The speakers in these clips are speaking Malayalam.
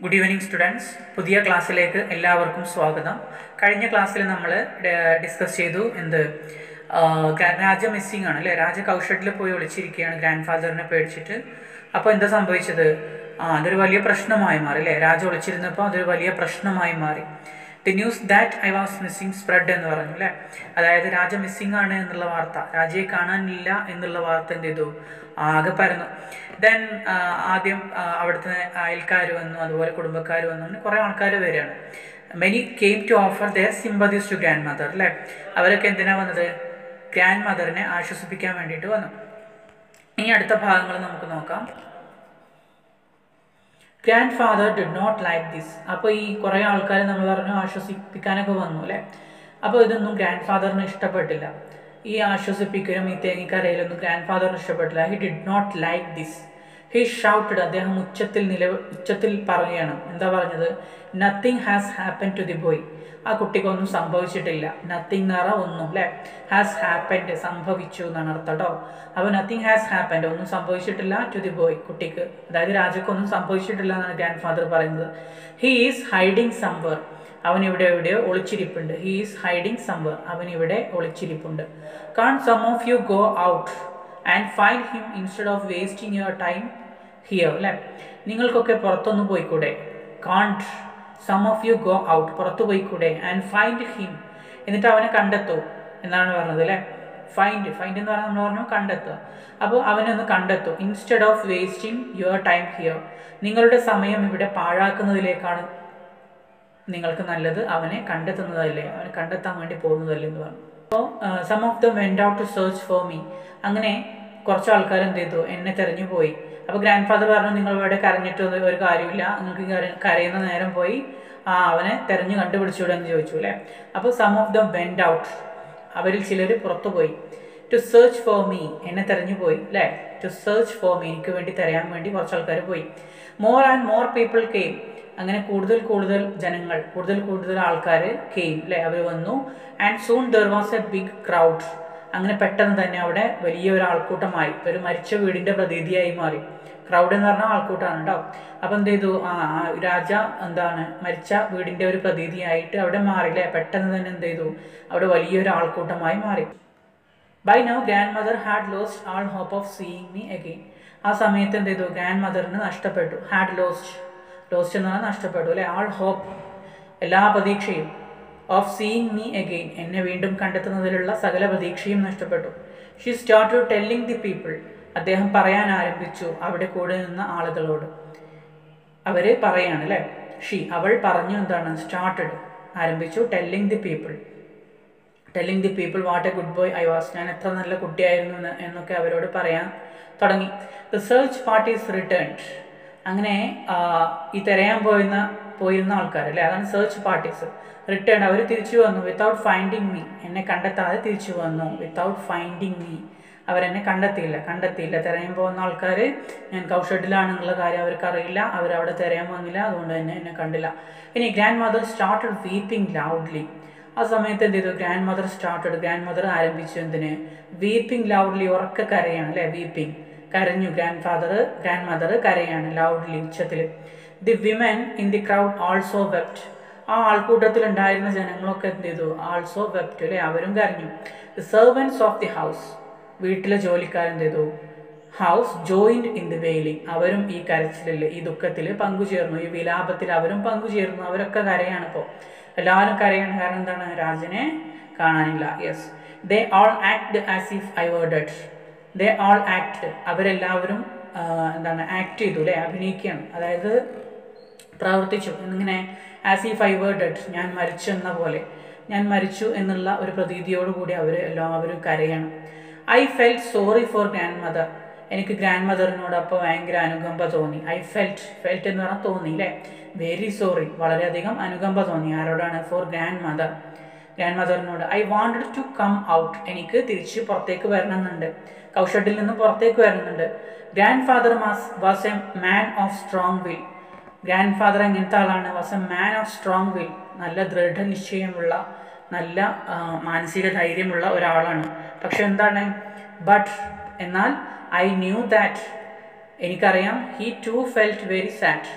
ഗുഡ് ഈവനിങ് സ്റ്റുഡൻസ് പുതിയ ക്ലാസ്സിലേക്ക് എല്ലാവർക്കും സ്വാഗതം കഴിഞ്ഞ ക്ലാസ്സിൽ നമ്മൾ ഡിസ്കസ് ചെയ്തു എന്ത് ആ, ഗ്രാ- രാജ മിസ്സിംഗ് ആണ് അല്ലേ രാജ കൗഷട്ടിൽ പോയി ഒളിച്ചിരിക്കുകയാണ് ഗ്രാൻഡ് ഫാദറിനെ പേടിച്ചിട്ട് അപ്പോൾ എന്താ സംഭവിച്ചത് ആ അതൊരു വലിയ പ്രശ്നമായി മാറി അല്ലേ രാജ ഒളിച്ചിരുന്നപ്പോൾ അതൊരു വലിയ പ്രശ്നമായി മാറി the news that I was missing spread എന്ന് പറഞ്ഞു അല്ലേ അതായത് രാജ മിസ്സിംഗ് ആണ് എന്നുള്ള വാർത്ത രാജയെ കാണാനില്ല എന്നുള്ള വാർത്ത എന്ത് ചെയ്തു ആകെ പരന്നു ദെൻ ആദ്യം ആ, അവിടുത്തെ അയൽക്കാർ വന്നു അതുപോലെ കുടുംബക്കാർ വന്നു അങ്ങനെ കുറേ ആൾക്കാർ വരികയാണ് many came to offer their sympathies to grandmother അല്ലേ അവരൊക്കെ എന്തിനാ വന്നത് ഗ്രാൻഡ് മദറിനെ ആശ്വസിപ്പിക്കാൻ വേണ്ടിയിട്ട് വന്നു ഇനി അടുത്ത ഭാഗങ്ങൾ നമുക്ക് നോക്കാം grandfather did not like this അപ്പോൾ ഈ കുറേ ആൾക്കാർ നമ്മൾ പറഞ്ഞു ആശ്വസിപ്പിക്കാനൊക്കെ വന്നു അല്ലേ അപ്പോൾ ഇതൊന്നും ഗ്രാൻഡ് ഫാദറിന് ഇഷ്ടപ്പെട്ടില്ല ഈ ആശ്വസിപ്പിക്കലും ഈ തേങ്ങിക്കരയിലൊന്നും ഗ്രാൻഡ് ഫാദറിന് ഇഷ്ടപ്പെട്ടില്ല he did not like this he shouted അദ്ദേഹം ഉച്ചത്തിൽ നില ഉച്ചത്തിൽ പറയുകയാണ് എന്താ പറഞ്ഞത് nothing has happen to the boy ആ കുട്ടിക്കൊന്നും സംഭവിച്ചിട്ടില്ല നത്തിങ് എന്ന് പറഞ്ഞാൽ ഒന്നും അല്ലേ ഹാസ് ഹാപ്പൻഡ് സംഭവിച്ചു എന്നാണ് അർത്ഥം കേട്ടോ അപ്പോൾ നത്തിങ് ഹാസ് ഹാപ്പൻഡ് ഒന്നും സംഭവിച്ചിട്ടില്ല ടു ദി ബോയ് കുട്ടിക്ക് അതായത് രാജക്കൊന്നും സംഭവിച്ചിട്ടില്ല എന്നാണ് ഗ്രാൻഡ് ഫാദർ പറയുന്നത് ഹി ഈസ് ഹൈഡിങ് സംവർ അവൻ ഇവിടെ എവിടെയോ ഒളിച്ചിരിപ്പുണ്ട് ഹി ഈസ് ഹൈഡിങ് സംവർ അവൻ ഇവിടെ ഒളിച്ചിരിപ്പുണ്ട് can't some of you go out and find him instead of wasting your time here അല്ലേ നിങ്ങൾക്കൊക്കെ പുറത്തൊന്ന് പോയിക്കൂടെ can't some of you go out പുറത്തു പോയിക്കൂടെ ആൻഡ് ഫൈൻഡ് ഹിം എന്നിട്ട് അവനെ കണ്ടെത്തൂ എന്നാണ് പറഞ്ഞത് അല്ലേ ഫൈൻഡ് ഫൈൻഡ് എന്ന് പറഞ്ഞാൽ നമ്മൾ പറഞ്ഞു കണ്ടെത്തുക അപ്പോൾ അവനെ ഒന്ന് കണ്ടെത്തൂ instead of wasting your time here നിങ്ങളുടെ സമയം ഇവിടെ പാഴാക്കുന്നതിലേക്കാണ് നിങ്ങൾക്ക് നല്ലത് അവനെ കണ്ടെത്തുന്നതല്ലേ അവനെ കണ്ടെത്താൻ വേണ്ടി പോകുന്നതല്ലേ എന്ന് പറഞ്ഞു അപ്പോൾ some of the went out to search for me അങ്ങനെ കുറച്ച് ആൾക്കാർ എന്ത് ചെയ്തു എന്നെ തെരഞ്ഞു പോയി അപ്പോൾ ഗ്രാൻഡ് ഫാദർ പറഞ്ഞു നിങ്ങൾ ഇവിടെ കരഞ്ഞിട്ടൊന്നും ഒരു കാര്യമില്ല നിങ്ങൾക്ക് കര- കരയുന്ന നേരം പോയി ആ അവനെ തെരഞ്ഞു കണ്ടുപിടിച്ചൂടെ എന്ന് ചോദിച്ചു അല്ലേ അപ്പോൾ some of the went out അവരിൽ ചിലർ പുറത്തു പോയി ടു സെർച്ച് ഫോർ മീ എന്നെ തെരഞ്ഞു പോയി അല്ലേ ടു സെർച്ച് ഫോർ മീ എനിക്ക് വേണ്ടി തിരയാൻ വേണ്ടി കുറച്ച് ആൾക്കാർ പോയി more and more people came അങ്ങനെ കൂടുതൽ കൂടുതൽ ജനങ്ങൾ കൂടുതൽ കൂടുതൽ ആൾക്കാർ കെയിം അല്ലേ അവർ വന്നു and soon there was a big crowd അങ്ങനെ പെട്ടെന്ന് തന്നെ അവിടെ വലിയൊരു ആൾക്കൂട്ടമായി ഒരു മരിച്ച വീടിൻ്റെ പ്രതീതിയായി മാറി ക്രൗഡ് എന്ന് പറഞ്ഞാൽ ആൾക്കൂട്ടമാണ് കേട്ടോ അപ്പം എന്ത് ചെയ്തു ആ ആ രാജ എന്താണ് മരിച്ച വീടിൻ്റെ ഒരു പ്രതീതിയായിട്ട് അവിടെ മാറി അല്ലേ പെട്ടെന്ന് തന്നെ എന്ത് ചെയ്തു അവിടെ വലിയൊരു ആൾക്കൂട്ടമായി മാറി by now grandmother had lost all hope of seeing me again ആ സമയത്ത് എന്ത് ചെയ്തു ഗ്രാൻഡ് മദറിന് നഷ്ടപ്പെട്ടു ഹാഡ് ലോസ്റ്റ് ലോസ്റ്റ് എന്ന് പറഞ്ഞാൽ നഷ്ടപ്പെട്ടു അല്ലേ ആൾ ഹോപ്പ് എല്ലാ പ്രതീക്ഷയും ഓഫ് സീയിങ് മീ അഗെയിൻ എന്നെ വീണ്ടും കണ്ടെത്തുന്നതിലുള്ള സകല പ്രതീക്ഷയും നഷ്ടപ്പെട്ടു she start telling the people അദ്ദേഹം പറയാൻ ആരംഭിച്ചു അവിടെ കൂടെ നിന്ന ആളുകളോട് അവർ പറയാണ് അല്ലേ ഷീ അവൾ പറഞ്ഞു എന്താണ് സ്റ്റാർട്ടഡ് ആരംഭിച്ചു telling the people telling the people what a good boy I was ഞാൻ എത്ര നല്ല കുട്ടിയായിരുന്നു എന്ന് എന്നൊക്കെ അവരോട് പറയാൻ തുടങ്ങി ദ സെർച്ച് പാർട്ടീസ് റിട്ടേൺഡ് അങ്ങനെ ആ, ഈ തിരയാൻ പോയിരുന്ന പോയിരുന്ന ആൾക്കാർ അല്ലേ അതാണ് സെർച്ച് പാർട്ടീസ് റിട്ടേൺ അവർ തിരിച്ചു വന്നു വിത്തൗട്ട് ഫൈൻഡിങ് മീ എന്നെ കണ്ടെത്താതെ തിരിച്ചു വന്നു വിത്തൗട്ട് ഫൈൻഡിങ് മീ അവരെന്നെ കണ്ടെത്തിയില്ല കണ്ടെത്തിയില്ല തിരയാൻ പോകുന്ന ആൾക്കാർ ഞാൻ കൗഷഡിലാണെന്നുള്ള കാര്യം അവർക്ക് അറിയില്ല അവരവിടെ തിരയാൻ വന്നില്ല അതുകൊണ്ട് തന്നെ എന്നെ കണ്ടില്ല ഇനി grandmother started weeping loudly ആ സമയത്ത് എന്ത് ചെയ്തു grandmother started grandmother ആരംഭിച്ചു എന്തിന് വീപ്പിംഗ് ലൗഡ്ലി ഉറക്കെ കരയാണ് അല്ലേ വീപ്പിംഗ് കരഞ്ഞു ഗ്രാൻഡ് ഫാദർ ഗ്രാൻഡ് മദർ കരയാണ് ലൗഡ്ലി ഉച്ചത്തിൽ the women in the crowd also wept ആ ആൾക്കൂട്ടത്തിൽ ഉണ്ടായിരുന്ന ജനങ്ങളൊക്കെ എന്ത് ചെയ്തു ആൾസോ വെപ്റ്റ് അല്ലേ അവരും കരഞ്ഞു the servants of the house വീട്ടിലെ ജോലിക്കാരെന്ത് ചെയ്തു house joined in the wailing അവരും ഈ കരച്ചിലിൽ ഈ ദുഃഖത്തിൽ പങ്കുചേർന്നു ഈ വിലാപത്തിൽ അവരും പങ്കുചേർന്നു അവരൊക്കെ കരയാണ് ഇപ്പോൾ എല്ലാവരും കരയാണ് കാരണം എന്താണ് രാജനെ കാണാനില്ല yes they all act as if I were dead they all act അവരെല്ലാവരും ആ, എന്താണ് ആക്ട് ചെയ്തു അല്ലേ അഭിനയിക്കുകയാണ് അതായത് പ്രവർത്തിച്ചു എന്നിങ്ങനെ ആസ് ഇഫ് ഐ വേർഡഡ് ഞാൻ മരിച്ചു എന്ന പോലെ ഞാൻ മരിച്ചു എന്നുള്ള ഒരു പ്രതീതിയോടുകൂടി അവർ എല്ലാവരും കരയണം I felt sorry for grandmother എനിക്ക് ഗ്രാൻഡ് മദറിനോട് അപ്പോൾ ഭയങ്കര അനുകമ്പ തോന്നി ഐ ഫെൽറ്റ് ഫെൽറ്റ് എന്ന് പറഞ്ഞാൽ തോന്നി അല്ലേ വെരി സോറി വളരെയധികം അനുകമ്പ തോന്നി ആരോടാണ് ഫോർ ഗ്രാൻഡ് മദർ ഗ്രാൻഡ് മദറിനോട് I wanted to come out എനിക്ക് തിരിച്ച് പുറത്തേക്ക് വരണമെന്നുണ്ട് കൗഷഡിൽ നിന്ന് പുറത്തേക്ക് വരണമെന്നുണ്ട് ഗ്രാൻഡ് ഫാദർ മാസ് was a man of strong will grandfather എങ്ങനത്തെ ആളാണ് was a man of strong will നല്ല ദൃഢനിശ്ചയമുള്ള നല്ല ആ, മാനസിക ധൈര്യമുള്ള ഒരാളാണ് പക്ഷെ എന്താണ് ബട്ട് എന്നാൽ ഐ ന്യൂ ദാറ്റ് എനിക്കറിയാം he too felt very sad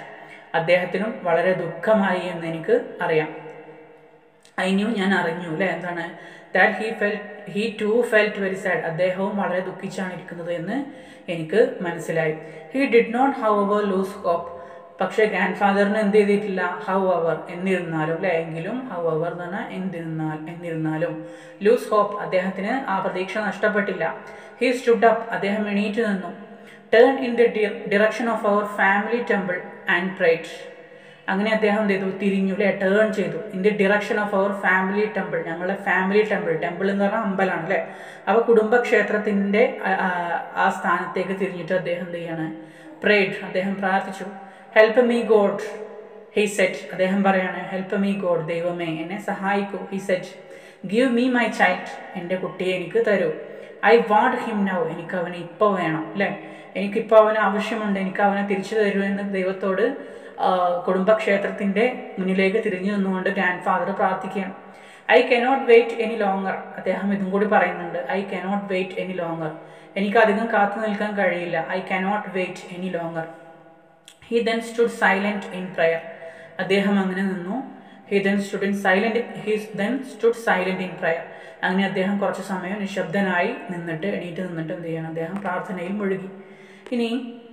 അദ്ദേഹത്തിനും വളരെ ദുഃഖമായി എന്ന് എനിക്ക് അറിയാം ഐ ന്യൂ ഞാൻ അറിഞ്ഞു അല്ലേ എന്താണ് that he fell he too felt very sad അദ്ദേഹവും വളരെ ദുഃഖിച്ചാണ് ഇരിക്കുന്നത് എന്ന് എനിക്ക് മനസ്സിലായി he did not however lose hope പക്ഷേ ഗ്രാൻഡ് ഫാദറിന് എന്ത് ചെയ്തിട്ടില്ല ഹൗ അവർ എന്നിരുന്നാലും അല്ലേ എങ്കിലും ഹൗ അവർ എന്ന് പറഞ്ഞാൽ എന്തിരുന്നാൽ എന്നിരുന്നാലും ലൂസ് ഹോപ്പ് അദ്ദേഹത്തിന് ആ പ്രതീക്ഷ നഷ്ടപ്പെട്ടില്ല ഹീ സ്റ്റുഡ് അപ്പ് അദ്ദേഹം എണീറ്റ് നിന്നു turn in the direction of our family temple and prayed അങ്ങനെ അദ്ദേഹം എന്ത് ചെയ്തു തിരിഞ്ഞു അല്ലേ ടേൺ ചെയ്തു in the direction of our family temple ഞങ്ങളുടെ ഫാമിലി ടെമ്പിൾ ടെമ്പിൾ എന്ന് പറഞ്ഞാൽ അമ്പലമാണ് അല്ലേ അപ്പോൾ കുടുംബക്ഷേത്രത്തിൻ്റെ ആ സ്ഥാനത്തേക്ക് തിരിഞ്ഞിട്ട് അദ്ദേഹം എന്ത് ചെയ്യാണ് പ്രേഡ് അദ്ദേഹം പ്രാർത്ഥിച്ചു help me God he said അദ്ദേഹം പറയാണ് ഹെൽപ്പ് മീ ഗോഡ് ദൈവമേ എന്നെ സഹായിക്കൂ he said give me my child എൻ്റെ കുട്ടിയെ എനിക്ക് തരൂ ഐ വാണ്ട് ഹിം നൗ എനിക്ക് അവനെ ഇപ്പോൾ വേണം അല്ലേ എനിക്കിപ്പോൾ അവന് ആവശ്യമുണ്ട് എനിക്ക് അവനെ തിരിച്ചു തരൂ എന്ന് ദൈവത്തോട് കുടുംബക്ഷേത്രത്തിൻ്റെ മുന്നിലേക്ക് തിരിഞ്ഞു നിന്നുകൊണ്ട് ഗ്രാൻഡ് ഫാദർ പ്രാർത്ഥിക്കുകയാണ് I cannot wait any longer അദ്ദേഹം ഇതും കൂടി പറയുന്നുണ്ട് I cannot wait any longer എനിക്ക് അധികം കാത്തു നിൽക്കാൻ കഴിയില്ല I cannot wait any longer he then stood silent in prayer അദ്ദേഹം അങ്ങനെ നിന്നു he then stood in silent he then stood silent in prayer അങ്ങനെ അദ്ദേഹം കുറച്ച് സമയം നിശബ്ദനായി നിന്നിട്ട് എണീറ്റ് നിന്നിട്ട് എന്ത് ചെയ്യണം അദ്ദേഹം പ്രാർത്ഥനയിൽ മുഴുകി ഇനി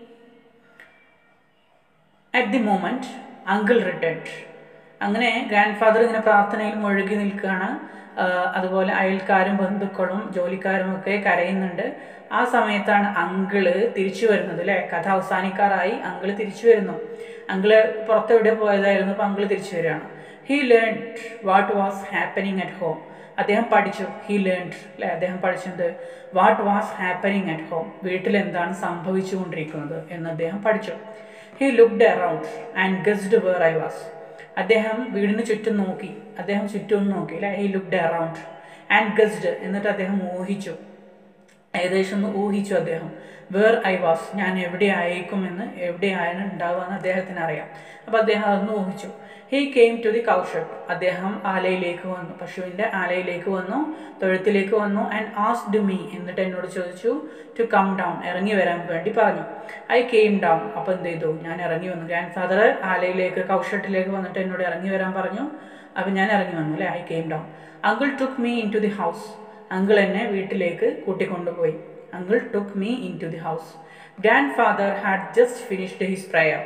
at the moment uncle returned അങ്ങനെ ഗ്രാൻഡ് ഫാദർ ഇങ്ങനെ പ്രാർത്ഥനയിൽ മുഴുകി നിൽക്കുകയാണ് അതുപോലെ അയൽക്കാരും ബന്ധുക്കളും ജോലിക്കാരും ഒക്കെ കരയുന്നുണ്ട് ആ സമയത്താണ് അങ്കിള് തിരിച്ചു വരുന്നത് അല്ലേ കഥ അവസാനിക്കാറായി അങ്കിള് തിരിച്ചു വരുന്നു അങ്കിള് പുറത്തെവിടെ പോയതായിരുന്നു അപ്പോൾ അങ്കിള് തിരിച്ചു വരികയാണ് he learn what was happening at home അദ്ദേഹം പഠിച്ചു ഹീ ലേൺ അല്ലെ അദ്ദേഹം പഠിച്ചത് what was happening at home വീട്ടിൽ എന്താണ് സംഭവിച്ചുകൊണ്ടിരിക്കുന്നത് എന്ന് അദ്ദേഹം പഠിച്ചു he looked around and guessed where I was അദ്ദേഹം വീടിന് ചുറ്റും നോക്കി അദ്ദേഹം ചുറ്റും നോക്കി അല്ലെ he looked around and guessed എന്നിട്ട് അദ്ദേഹം ഊഹിച്ചു ഏകദേശം ഒന്ന് ഊഹിച്ചു അദ്ദേഹം വേർ ഐ വാസ് ഞാൻ എവിടെ ആയിരിക്കുമെന്ന് എവിടെയാണ് ഉണ്ടാവുക അദ്ദേഹത്തിന് അറിയാം അപ്പോൾ അദ്ദേഹം അതൊന്ന് ഊഹിച്ചു he came to the cowshed അദ്ദേഹം ആലയിലേക്ക് വന്നു പശുവിൻ്റെ ആലയിലേക്ക് വന്നു തൊഴുത്തിലേക്ക് വന്നു ആൻഡ് ആസ്ഡ് മീ എന്നിട്ട് എന്നോട് ചോദിച്ചു ടു കം ഡൗൺ ഇറങ്ങി വരാൻ വേണ്ടി പറഞ്ഞു ഐ കെയിം ഡൗൺ അപ്പോൾ എന്ത് ചെയ്തു ഞാൻ ഇറങ്ങി വന്നു ഗ്രാൻഡ് ഫാദർ ആലയിലേക്ക് കൗഷട്ടിലേക്ക് വന്നിട്ട് എന്നോട് ഇറങ്ങി വരാൻ പറഞ്ഞു അപ്പോൾ ഞാൻ ഇറങ്ങി വന്നു അല്ലേ I came down uncle took me into the house അങ്കിൾ എന്നെ വീട്ടിലേക്ക് കൂട്ടിക്കൊണ്ടുപോയി uncle took me into the house grandfather had just finished his prayer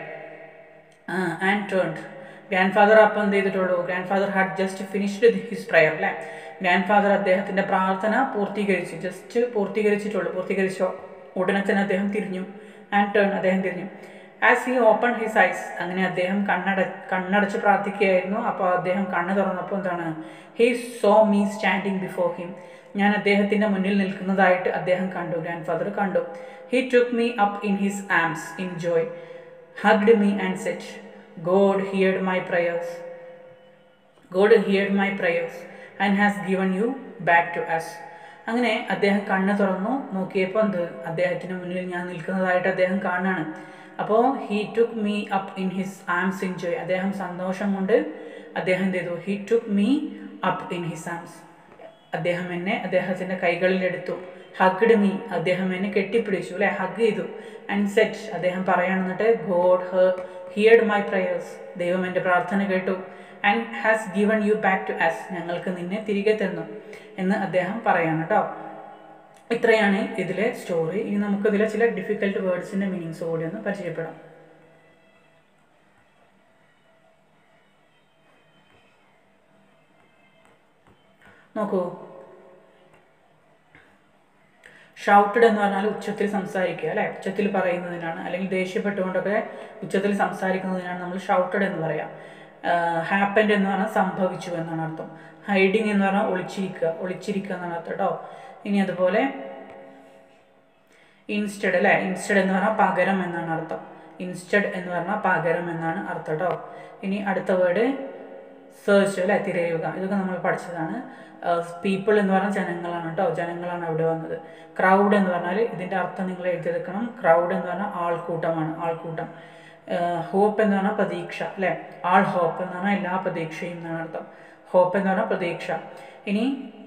and turned grandfather അപ്പം എന്ത് ചെയ്തിട്ടുള്ളൂ grandfather had just finished his prayer അല്ലേ ഗ്രാൻഡ് ഫാദർ അദ്ദേഹത്തിൻ്റെ പ്രാർത്ഥന പൂർത്തീകരിച്ചു ജസ്റ്റ് പൂർത്തീകരിച്ചിട്ടുള്ളൂ പൂർത്തീകരിച്ചോ ഉടനെ തന്നെ അദ്ദേഹം തിരിഞ്ഞു ആൻഡ് ടേൺ അദ്ദേഹം തിരിഞ്ഞു as he open his eyes അങ്ങനെ അദ്ദേഹം കണ്ണട കണ്ണടച്ച് പ്രാർത്ഥിക്കുകയായിരുന്നു അപ്പോൾ അദ്ദേഹം കണ്ണ് തുറന്നപ്പോൾ എന്താണ് he saw me standing before him ഞാൻ അദ്ദേഹത്തിൻ്റെ മുന്നിൽ നിൽക്കുന്നതായിട്ട് അദ്ദേഹം കണ്ടു ഗ്രാൻഡ് ഫാദർ കണ്ടു he took me up in his arms in joy hugged me and said God heard my prayers God heard my prayers and has given you back to us അങ്ങനെ അദ്ദേഹം കണ്ണ് തുറന്നു നോക്കിയപ്പോൾ എന്ത് അദ്ദേഹത്തിന് മുന്നിൽ ഞാൻ നിൽക്കുന്നതായിട്ട് അദ്ദേഹം കാണാണ് അപ്പോൾ he took me up in his arms in joy അദ്ദേഹം സന്തോഷം കൊണ്ട് അദ്ദേഹം എന്ത് ചെയ്തു he took me up in his arms അദ്ദേഹം എന്നെ അദ്ദേഹത്തിൻ്റെ കൈകളിലെടുത്തു ഹഗ്ഡ് മീ അദ്ദേഹം എന്നെ കെട്ടിപ്പിടിച്ചു അല്ലെ ഹഗ് ചെയ്തു ആൻഡ് സെറ്റ് അദ്ദേഹം പറയാണെന്നിട്ട് God her heard my prayers ദൈവം എൻ്റെ പ്രാർത്ഥന കേട്ടു and has given you back to us ഞങ്ങൾക്ക് നിന്നെ തിരികെ തന്നു എന്ന് അദ്ദേഹം പറയാണ് കേട്ടോ ഇത്രയാണ് ഇതിലെ സ്റ്റോറി ഇനി നമുക്ക് ഇതിലെ ചില ഡിഫിക്കൽട്ട് വേർഡ്സിൻ്റെ മീനിങ്സ് കൂടി ഒന്ന് പരിചയപ്പെടാം നോക്കൂ ഷൗട്ടഡ് എന്ന് പറഞ്ഞാൽ ഉച്ചത്തിൽ സംസാരിക്കുക അല്ലേ ഉച്ചത്തിൽ പറയുന്നതിനാണ് അല്ലെങ്കിൽ ദേഷ്യപ്പെട്ടുകൊണ്ടൊക്കെ ഉച്ചത്തിൽ സംസാരിക്കുന്നതിനാണ് നമ്മൾ ഷൗട്ടഡ് എന്ന് പറയാം ഹാപ്പൻഡ് എന്ന് പറഞ്ഞാൽ സംഭവിച്ചു എന്നാണ് അർത്ഥം ഹൈഡിങ് എന്ന് പറഞ്ഞാൽ ഒളിച്ചിരിക്കുക ഒളിച്ചിരിക്കുക എന്നാണ് അർത്ഥം കേട്ടോ ഇനി അതുപോലെ ഇൻസ്റ്റഡ് അല്ലേ ഇൻസ്റ്റഡ് എന്ന് പറഞ്ഞാൽ പകരം എന്നാണ് അർത്ഥം ഇൻസ്റ്റഡ് എന്ന് പറഞ്ഞാൽ പകരം എന്നാണ് അർത്ഥം കേട്ടോ ഇനി അടുത്ത വേർഡ് സെർച്ച് അല്ലെ തിരയുക ഇതൊക്കെ നമ്മൾ പഠിച്ചതാണ് പീപ്പിൾ എന്ന് പറഞ്ഞാൽ ജനങ്ങളാണ് കേട്ടോ ജനങ്ങളാണ് അവിടെ വന്നത് ക്രൗഡ് എന്ന് പറഞ്ഞാൽ ഇതിൻ്റെ അർത്ഥം നിങ്ങൾ എഴുതിയെടുക്കണം ക്രൗഡ് എന്ന് പറഞ്ഞാൽ ആൾക്കൂട്ടമാണ് ആൾക്കൂട്ടം ഹോപ്പ് എന്ന് പറഞ്ഞാൽ പ്രതീക്ഷ അല്ലേ ആൾ ഹോപ്പ് എന്ന് പറഞ്ഞാൽ എല്ലാ പ്രതീക്ഷയും എന്നാണ് അർത്ഥം ഹോപ്പ് എന്ന് പറഞ്ഞാൽ പ്രതീക്ഷ ഇനി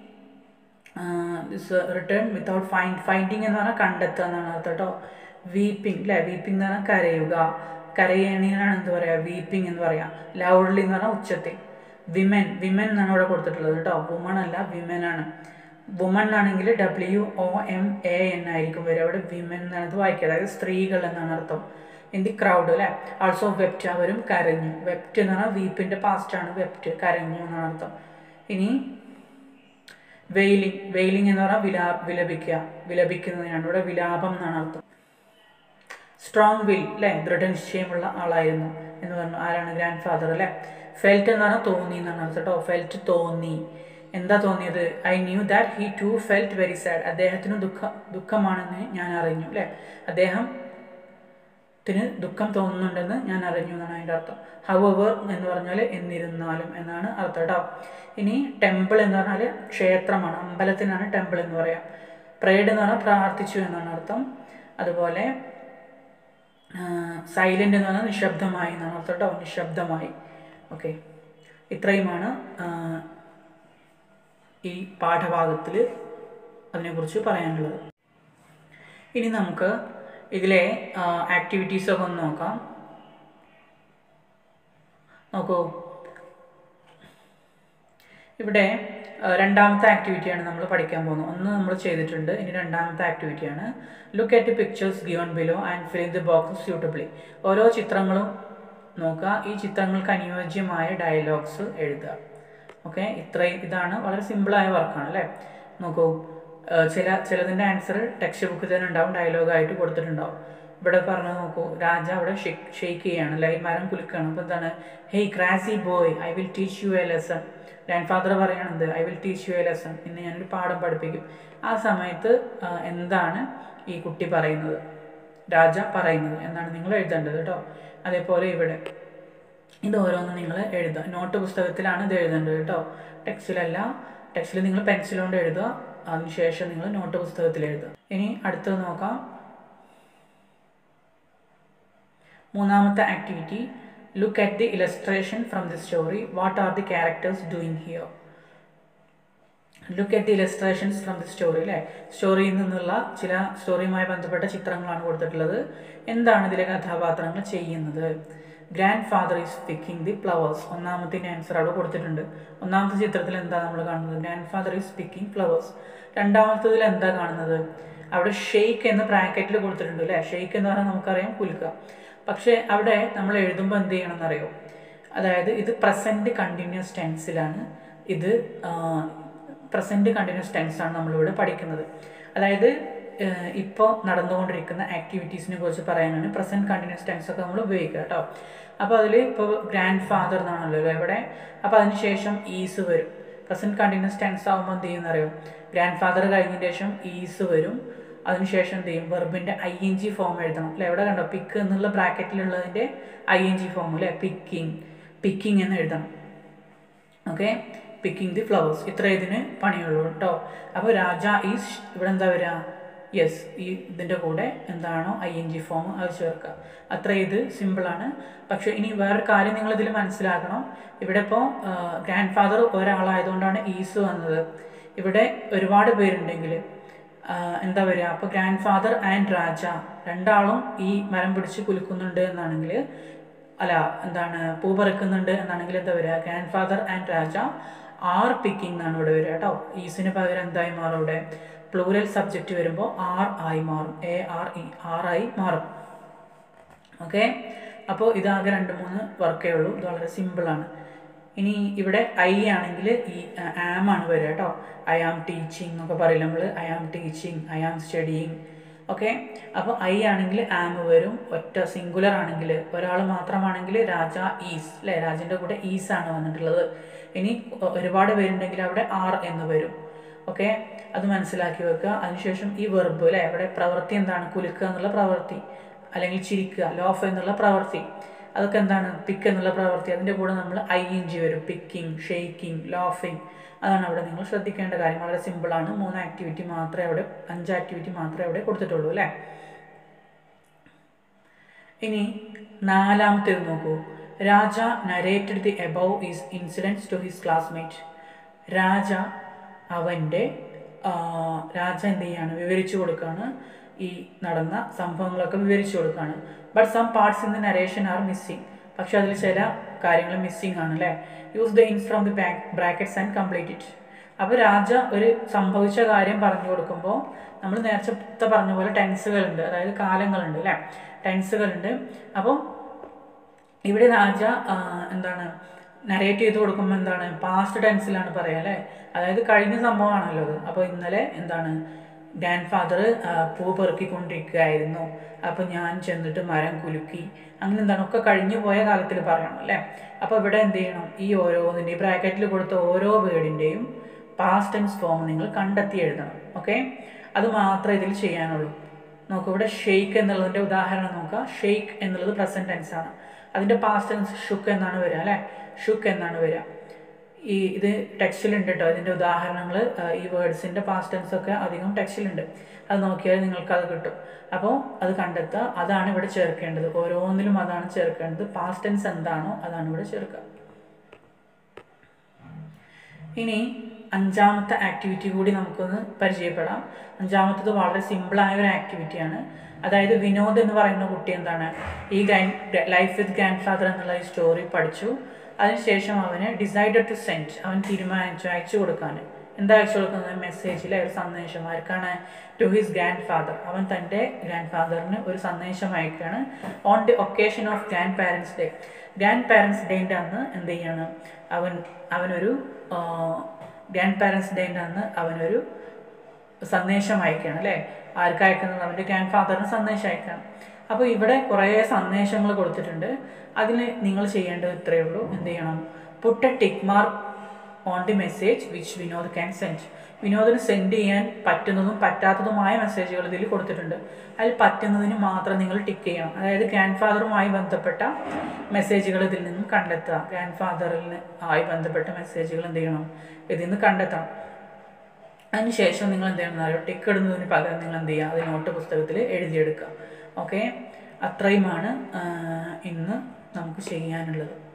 റിട്ടേൺ വിത്തൗട്ട് ഫൈൻഡ് ഫൈൻഡിങ് എന്ന് പറഞ്ഞാൽ കണ്ടെത്തുക എന്നാണ് അർത്ഥം കേട്ടോ വീപ്പിംഗ് അല്ലേ വീപ്പിംഗ് എന്ന് പറഞ്ഞാൽ കരയുക കരയണിയാണ് എന്ത് പറയുക വീപ്പിംഗ് എന്ന് പറയാം ലൗഡ്ലി എന്ന് പറഞ്ഞാൽ ഉച്ചത്തിൽ വിമൻ വിമൻ എന്നാണ് ഇവിടെ കൊടുത്തിട്ടുള്ളത് കേട്ടോ വുമൺ അല്ല വിമൻ ആണ് വുമൺ ആണെങ്കിൽ W O M A N ആയിരിക്കും വരും അവിടെ വിമൻ എന്നാണ് ഇത് വായിക്കുക അതായത് സ്ത്രീകൾ എന്നാണ് അർത്ഥം ഇൻ ദി ക്രൗഡ് അല്ലേ ആൾസോ വെപ്റ്റ് അവരും കരഞ്ഞു വെപ്റ്റ് എന്ന് പറഞ്ഞാൽ വീപ്പിൻ്റെ പാസ്റ്റാണ് വെപ്റ്റ് കരഞ്ഞു എന്നാണ് അർത്ഥം ഇനി വെയിലിംഗ് വെയിലിംഗ് എന്ന് പറഞ്ഞാൽ വിലാ വിലപിക്കുക വിലപിക്കുന്നതിനാണ് ഇവിടെ വിലാപം എന്നാണ് അർത്ഥം സ്ട്രോങ് വിൽ അല്ലേ ദൃഢനിശ്ചയമുള്ള ആളായിരുന്നു എന്ന് പറഞ്ഞു ആരാണ് ഗ്രാൻഡ് ഫാദർ അല്ലേ ഫെൽറ്റ് എന്ന് പറഞ്ഞാൽ തോന്നി എന്നാണ് അർത്ഥം കേട്ടോ ഫെൽറ്റ് തോന്നി എന്താ തോന്നിയത് I knew that he too felt very sad അദ്ദേഹത്തിന് ദുഃഖ ദുഃഖമാണെന്ന് ഞാൻ അറിഞ്ഞു അല്ലേ അദ്ദേഹത്തിന് ദുഃഖം തോന്നുന്നുണ്ടെന്ന് ഞാൻ അറിഞ്ഞു എന്നാണ് അതിൻ്റെ അർത്ഥം ഹവർ എന്ന് പറഞ്ഞാൽ എന്നിരുന്നാലും എന്നാണ് അർത്ഥം കേട്ടോ ഇനി ടെമ്പിൾ എന്ന് പറഞ്ഞാൽ ക്ഷേത്രമാണ് അമ്പലത്തിനാണ് ടെമ്പിൾ എന്ന് പറയാം പ്രേഡ് എന്ന് പറഞ്ഞാൽ പ്രാർത്ഥിച്ചു എന്നാണ് അർത്ഥം അതുപോലെ സൈലൻ്റ് എന്ന് പറഞ്ഞാൽ നിശബ്ദമായി എന്നാണ് അർത്ഥം കേട്ടോ നിശബ്ദമായി ഓക്കെ ഇത്രയുമാണ് ഈ പാഠഭാഗത്തിൽ അതിനെക്കുറിച്ച് പറയാനുള്ളത് ഇനി നമുക്ക് ഇതിലെ ആക്ടിവിറ്റീസൊക്കെ ഒന്ന് നോക്കാം നോക്കൂ ഇവിടെ രണ്ടാമത്തെ ആക്ടിവിറ്റിയാണ് നമ്മൾ പഠിക്കാൻ പോകുന്നത് ഒന്ന് നമ്മൾ ചെയ്തിട്ടുണ്ട് ഇനി രണ്ടാമത്തെ ആക്ടിവിറ്റിയാണ് look at pictures given below and fill the box suitably ഓരോ ചിത്രങ്ങളും നോക്കുക ഈ ചിത്രങ്ങൾക്ക് അനുയോജ്യമായ ഡയലോഗ്സ് എഴുതുക ഓക്കെ ഇത്രയും ഇതാണ് വളരെ സിമ്പിളായ വർക്കാണ് അല്ലേ നോക്കൂ ചില ചിലതിൻ്റെ ആൻസർ ടെക്സ്റ്റ് ബുക്കിൽ തന്നെ ഉണ്ടാവും ഡയലോഗായിട്ട് കൊടുത്തിട്ടുണ്ടാവും ഇവിടെ പറഞ്ഞു നോക്കൂ രാജ അവിടെ ഷെയ്ക്ക് ചെയ്യാണ് അല്ലെ മരം കുലുക്കുകയാണ് അപ്പോൾ എന്താണ് hey crazy boy I will teach you a lesson grandfather പറയണത് I will teach you a lesson ഇന്ന് ഞാനൊരു പാഠം പഠിപ്പിക്കും ആ സമയത്ത് എന്താണ് ഈ കുട്ടി പറയുന്നത് രാജ പറയുന്നത് എന്നാണ് നിങ്ങൾ എഴുതേണ്ടത് കേട്ടോ അതേപോലെ ഇവിടെ ഇത് ഓരോന്നും നിങ്ങൾ എഴുതുക നോട്ട് പുസ്തകത്തിലാണ് ഇത് എഴുതേണ്ടത് കേട്ടോ ടെക്സ്റ്റിലല്ല ടെക്സ്റ്റിൽ നിങ്ങൾ പെൻസിൽ കൊണ്ട് എഴുതുക അതിനുശേഷം നിങ്ങൾ നോട്ട് പുസ്തകത്തിൽ എഴുതുക ഇനി അടുത്തത് നോക്കാം മൂന്നാമത്തെ activity look at the illustration from the story what are the characters doing here look at the illustrations from the story അല്ലേ സ്റ്റോറിയിൽ നിന്നുള്ള ചില സ്റ്റോറിയുമായി ബന്ധപ്പെട്ട ചിത്രങ്ങളാണ് കൊടുത്തിട്ടുള്ളത് എന്താണ് ഇതിലെ കഥാപാത്രങ്ങൾ ചെയ്യുന്നത് grandfather is picking the flowers ഒന്നാമത്തെ ആൻസർ അവിടെ കൊടുത്തിട്ടുണ്ട് ഒന്നാമത്തെ ചിത്രത്തിൽ എന്താ നമ്മൾ കാണുന്നത് grandfather is picking flowers രണ്ടാമത്തതിൽ എന്താ കാണുന്നത് അവിടെ ഷെയ്ക്ക് എന്ന് ബ്രാക്കറ്റിൽ കൊടുത്തിട്ടുണ്ട് അല്ലേ ഷെയ്ക്ക് എന്ന് പറഞ്ഞാൽ നമുക്കറിയാം കുലുക്കുക പക്ഷേ അവിടെ നമ്മൾ എഴുതുമ്പോൾ എന്ത് ചെയ്യണം എന്നറിയോ അതായത് ഇത് പ്രസൻറ്റ് കണ്ടിന്യൂസ് ടെൻസിലാണ് ഇത് പ്രസൻറ്റ് കണ്ടിന്യൂസ് ടെൻസാണ് നമ്മളിവിടെ പഠിക്കുന്നത് അതായത് ഇപ്പോൾ നടന്നുകൊണ്ടിരിക്കുന്ന ആക്ടിവിറ്റീസിനെ കുറിച്ച് പറയാനാണ് പ്രസൻറ്റ് കണ്ടിന്യൂസ് ടെൻസ് ഒക്കെ നമ്മൾ ഉപയോഗിക്കുക കേട്ടോ അപ്പോൾ അതിൽ ഇപ്പോൾ ഗ്രാൻഡ് ഫാദർ എന്നാണല്ലോ ഇവിടെ അപ്പോൾ അതിന് ശേഷം ഈസ് വരും പ്രസൻറ്റ് കണ്ടിന്യൂസ് ടെൻസ് ആകുമ്പോൾ എന്ത് ചെയ്യുന്നറിയോ ഗ്രാൻഡ് ഫാദർ കഴിഞ്ഞതിന് ശേഷം ഈസ് വരും അതിനുശേഷം എന്ത് ചെയ്യും വെർബിൻ്റെ ഐ എൻ ജി ഫോം എഴുതണം അല്ലെ എവിടെ കണ്ടോ പിക്ക് എന്നുള്ള ബ്രാക്കറ്റിലുള്ളതിൻ്റെ ഐ എൻ ജി ഫോം അല്ലേ പിക്കിങ് പിക്കിങ് എന്ന് എഴുതണം ഓക്കെ പിക്കിംഗ് ദി ഫ്ലവേഴ്സ് ഇത്ര ഇതിന് പണിയുള്ളൂ കേട്ടോ അപ്പോൾ രാജ ഈസ് ഇവിടെ എന്താ വരിക യെസ് ഈ ഇതിൻ്റെ കൂടെ എന്താണോ ഐ എൻ ജി ഫോം അത് ചേർക്കുക അത്ര ഇത് സിമ്പിളാണ് പക്ഷേ ഇനി വേറൊരു കാര്യം നിങ്ങൾ ഇതിൽ മനസ്സിലാക്കണം ഇവിടെ ഇപ്പോൾ ഗ്രാൻഡ് ഫാദർ ഒരാളായതുകൊണ്ടാണ് ഈസ് വന്നത് ഇവിടെ ഒരുപാട് പേരുണ്ടെങ്കിൽ എന്താ വരിക അപ്പോൾ ഗ്രാൻഡ് ഫാദർ ആൻഡ് രാജ രണ്ടാളും ഈ മരം പിടിച്ച് കുലുക്കുന്നുണ്ട് എന്നാണെങ്കിൽ അല്ല എന്താണ് പൂ പറിക്കുന്നുണ്ട് എന്നാണെങ്കിൽ എന്താ വരിക grandfather and Raja are picking എന്നാണ് ഇവിടെ വരിക കേട്ടോ ഈസിന് പകരം എന്തായി മാറും ഇവിടെ പ്ലൂരൽ സബ്ജക്റ്റ് വരുമ്പോൾ ആർ ആയി മാറും എ ആർ ഇ ആർ ആയി മാറും ഓക്കെ അപ്പോൾ ഇതാകെ രണ്ട് മൂന്ന് വർക്കേ ഉള്ളൂ ഇത് വളരെ സിമ്പിളാണ് ഇനി ഇവിടെ ഐ ആണെങ്കിൽ ഈ ആം ആണ് വരിക കേട്ടോ ഐ ആം ടീച്ചിങ് എന്നൊക്കെ പറയില്ല നമ്മൾ I am teaching I am studying okay അപ്പോൾ ഐ ആണെങ്കിൽ ആം വരും ഒറ്റ സിംഗുലർ ആണെങ്കിൽ ഒരാൾ മാത്രമാണെങ്കിൽ രാജ ഈസ് അല്ലേ രാജൻ്റെ കൂടെ ഈസ് ആണ് വന്നിട്ടുള്ളത് ഇനി ഒരുപാട് പേരുണ്ടെങ്കിൽ അവിടെ ആർ എന്ന് വരും ഓക്കെ അത് മനസ്സിലാക്കി വെക്കുക അതിനുശേഷം ഈ വെർബ് അല്ലേ അവിടെ പ്രവൃത്തി എന്താണ് കുലുക്കുക എന്നുള്ള പ്രവൃത്തി അല്ലെങ്കിൽ ചിരിക്കുക ലോഫ് എന്നുള്ള പ്രവൃത്തി അതൊക്കെ എന്താണ് പിക്ക് എന്നുള്ള പ്രവൃത്തി അതിൻ്റെ കൂടെ നമ്മൾ ഐ എൻ ജി വരും പിക്കിംഗ് ഷെയ്ക്കിംഗ് ലോഫിംഗ് അതാണ് അവിടെ നിങ്ങൾ ശ്രദ്ധിക്കേണ്ട കാര്യം വളരെ സിമ്പിളാണ് മൂന്ന് ആക്ടിവിറ്റി മാത്രമേ അവിടെ അഞ്ച് ആക്ടിവിറ്റി മാത്രമേ അവിടെ കൊടുത്തിട്ടുള്ളൂ അല്ലേ ഇനി നാലാമത്തേത് നോക്കൂ Raja narrated the above is incidents to his classmate Raja അവൻ്റെ രാജ എന്ത് ചെയ്യാണ് വിവരിച്ചു കൊടുക്കുകയാണ് ഈ നടന്ന സംഭവങ്ങളൊക്കെ വിവരിച്ചു കൊടുക്കുകയാണ് but some parts in the narration are missing പക്ഷെ അതിൽ ചില കാര്യങ്ങൾ മിസ്സിങ് ആണ് അല്ലേ use the ings from the brackets and complete it അപ്പോൾ രാജ ഒരു സംഭവിച്ച കാര്യം പറഞ്ഞു കൊടുക്കുമ്പോൾ നമ്മൾ നേരത്തെ പറഞ്ഞ പോലെ ടെൻസുകളുണ്ട് അതായത് കാലങ്ങളുണ്ട് അല്ലേ ടെൻസുകളുണ്ട് അപ്പോൾ ഇവിടെ രാജ ആ, എന്താണ് നരേറ്റ് ചെയ്ത് കൊടുക്കുമ്പോൾ എന്താണ് പാസ്റ്റ് ടെൻസിലാണ് പറയുക അല്ലേ അതായത് കഴിഞ്ഞ സംഭവമാണല്ലോ അത് അപ്പോൾ ഇന്നലെ എന്താണ് ഗ്രാൻഡ് ഫാദർ പൂ പെറുക്കിക്കൊണ്ടിരിക്കുകയായിരുന്നു അപ്പോൾ ഞാൻ ചെന്നിട്ട് മരം കുലുക്കി അങ്ങനെ എന്താണ് ഒക്കെ കഴിഞ്ഞു പോയ കാലത്തിൽ പറയണം അല്ലേ അപ്പോൾ ഇവിടെ എന്ത് ചെയ്യണം ഈ ഓരോന്നിൻ്റെയും ബ്രാക്കറ്റിൽ കൊടുത്ത ഓരോ വേർഡിൻ്റെയും പാസ്റ്റ് ടെൻസ് ഫോം നിങ്ങൾ കണ്ടെത്തി എഴുതണം ഓക്കെ അത് മാത്രമേ ഇതിൽ ചെയ്യാനുള്ളൂ നോക്കൂ ഇവിടെ ഷെയ്ക്ക് എന്നുള്ളതിൻ്റെ ഉദാഹരണം നോക്കുക ഷെയ്ക്ക് എന്നുള്ളത് പ്രസൻറ്റ് ടെൻസ് ആണ് അതിൻ്റെ പാസ്റ്റ് ടെൻസ് ഷുക്ക് എന്നാണ് വരിക അല്ലേ ഷുക്ക് എന്നാണ് വരിക ഈ ഇത് ടെക്സ്റ്റിലുണ്ട് കേട്ടോ ഇതിൻ്റെ ഉദാഹരണങ്ങൾ ഈ വേർഡ്സിൻ്റെ പാസ്റ്റ് ടെൻസ് ഒക്കെ അധികം ടെക്സ്റ്റിലുണ്ട് അത് നോക്കിയാൽ നിങ്ങൾക്ക് അത് കിട്ടും അപ്പോൾ അത് കണ്ടെത്തുക അതാണ് ഇവിടെ ചേർക്കേണ്ടത് ഓരോന്നിലും അതാണ് ചേർക്കേണ്ടത് പാസ്റ്റ് ടെൻസ് എന്താണോ അതാണ് ഇവിടെ ചേർക്കുക ഇനി അഞ്ചാമത്തെ ആക്ടിവിറ്റി കൂടി നമുക്കൊന്ന് പരിചയപ്പെടാം അഞ്ചാമത്തത് വളരെ സിമ്പിളായ ഒരു ആക്ടിവിറ്റിയാണ് അതായത് വിനോദ് എന്ന് പറയുന്ന കുട്ടി എന്താണ് ഈ grand life with grandfather എന്നുള്ള ഈ സ്റ്റോറി പഠിച്ചു അതിനുശേഷം അവന് ഡിസൈഡഡ് ടു സെൻഡ് അവൻ തീരുമാനിച്ചു അയച്ചു കൊടുക്കാൻ എന്താ അയച്ചു കൊടുക്കുന്നത് മെസ്സേജിലെ ഒരു സന്ദേശം ആർക്കാണ് ടു ഹിസ് ഗ്രാൻഡ് ഫാദർ അവൻ തൻ്റെ ഗ്രാൻഡ് ഫാദറിന് ഒരു സന്ദേശം അയക്കുകയാണ് on the occasion of grandparents day grandparents ഡേൻ്റെ അന്ന് എന്ത് ചെയ്യാണ് അവൻ അവനൊരു ഗ്രാൻഡ് പാരൻസ് ഡേൻ്റെ അന്ന് അവനൊരു സന്ദേശം അയക്കുകയാണ് അല്ലേ ആർക്ക് അയക്കുന്നത് അവൻ്റെ ഗ്രാൻഡ് ഫാദറിന് സന്ദേശം അയക്കണം അപ്പോൾ ഇവിടെ കുറേ സന്ദേശങ്ങൾ കൊടുത്തിട്ടുണ്ട് അതിൽ നിങ്ങൾ ചെയ്യേണ്ടത് ഇത്രയേ ഉള്ളൂ എന്ത് ചെയ്യണം put a tick mark on the message which Vinod can send വിനോദിന് സെൻഡ് ചെയ്യാൻ പറ്റുന്നതും പറ്റാത്തതുമായ മെസ്സേജുകൾ ഇതിൽ കൊടുത്തിട്ടുണ്ട് അതിൽ പറ്റുന്നതിന് മാത്രം നിങ്ങൾ ടിക്ക് ചെയ്യണം അതായത് ഗ്രാൻഡ് ഫാദറുമായി ബന്ധപ്പെട്ട മെസ്സേജുകൾ ഇതിൽ നിന്നും കണ്ടെത്തുക ഗ്രാൻഡ് ഫാദറിൽ ആയി ബന്ധപ്പെട്ട മെസ്സേജുകൾ എന്ത് ചെയ്യണം ഇതിൽ നിന്ന് കണ്ടെത്തണം അതിനുശേഷം നിങ്ങൾ എന്ത് ചെയ്യണം എന്നറിയോ ടിക്ക് ഇടുന്നതിന് പകരം നിങ്ങൾ എന്ത് ചെയ്യുക അത് നോട്ട് പുസ്തകത്തിൽ എഴുതിയെടുക്കുക ഓക്കെ അത്രയുമാണ് ആ, ഇന്ന് നമുക്ക് ചെയ്യാനുള്ളത്